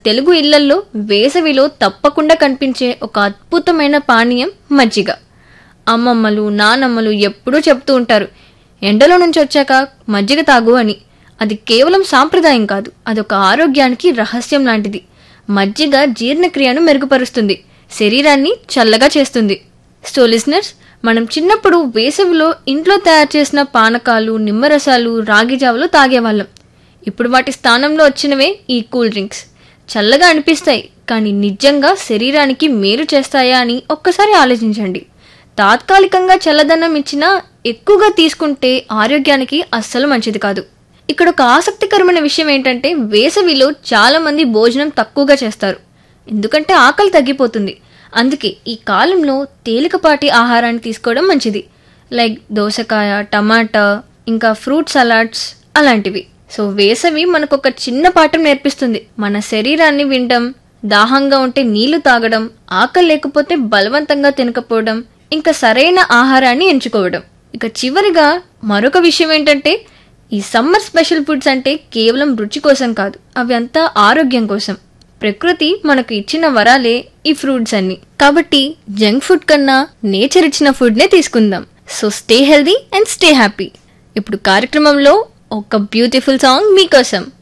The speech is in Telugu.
తెలుగు ఇళ్లల్లో వేసవిలో తప్పకుండా కనిపించే ఒక అద్భుతమైన పానీయం మజ్జిగ అమ్మమ్మలు నానమ్మలు ఎప్పుడూ చెప్తూ ఉంటారు ఎండలో నుంచి వచ్చాక మజ్జిగ తాగు అని అది కేవలం సాంప్రదాయం కాదు అదొక ఆరోగ్యానికి రహస్యం లాంటిది మజ్జిగ జీర్ణక్రియను మెరుగుపరుస్తుంది శరీరాన్ని చల్లగా చేస్తుంది సో లిజనర్స్ మనం చిన్నప్పుడు వేసవిలో ఇంట్లో తయారు చేసిన పానకాలు నిమ్మరసాలు రాగి జావలు తాగేవాళ్ళం ఇప్పుడు వాటి స్థానంలో వచ్చినవే ఈ కూల్ డ్రింక్స్ చల్లగా అనిపిస్తాయి కానీ నిజంగా శరీరానికి మేలు చేస్తాయా అని ఒక్కసారి ఆలోచించండి తాత్కాలికంగా చల్లదనం ఇచ్చినా ఎక్కువగా తీసుకుంటే ఆరోగ్యానికి అస్సలు మంచిది కాదు ఇక్కడ ఒక ఆసక్తికరమైన విషయం ఏంటంటే వేసవిలో చాలా మంది భోజనం తక్కువగా చేస్తారు ఎందుకంటే ఆకలి తగ్గిపోతుంది అందుకే ఈ కాలంలో తేలికపాటి ఆహారాన్ని తీసుకోవడం మంచిది లైక్ దోసకాయ టమాటా ఇంకా ఫ్రూట్ సలాడ్స్ అలాంటివి సో వేసవి మనకు ఒక చిన్న పాఠం నేర్పిస్తుంది మన శరీరాన్ని వినడం దాహంగా ఉంటే నీళ్లు తాగడం ఆకలి లేకపోతే బలవంతంగా తినకపోవడం ఇంకా సరైన ఆహారాన్ని ఎంచుకోవడం ఇక చివరిగా మరొక విషయం ఏంటంటే ఈ సమ్మర్ స్పెషల్ ఫుడ్స్ అంటే కేవలం రుచి కోసం కాదు అవి అంతా ఆరోగ్యం కోసం ప్రకృతి మనకు ఇచ్చిన వరాలే ఈ ఫ్రూట్స్ అన్ని కాబట్టి జంక్ ఫుడ్ కన్నా నేచర్ ఇచ్చిన ఫుడ్ నే తీసుకుందాం so stay healthy and stay happy ఇప్పుడు కార్యక్రమంలో ఒక బ్యూటిఫుల్ సాంగ్ మీకోసం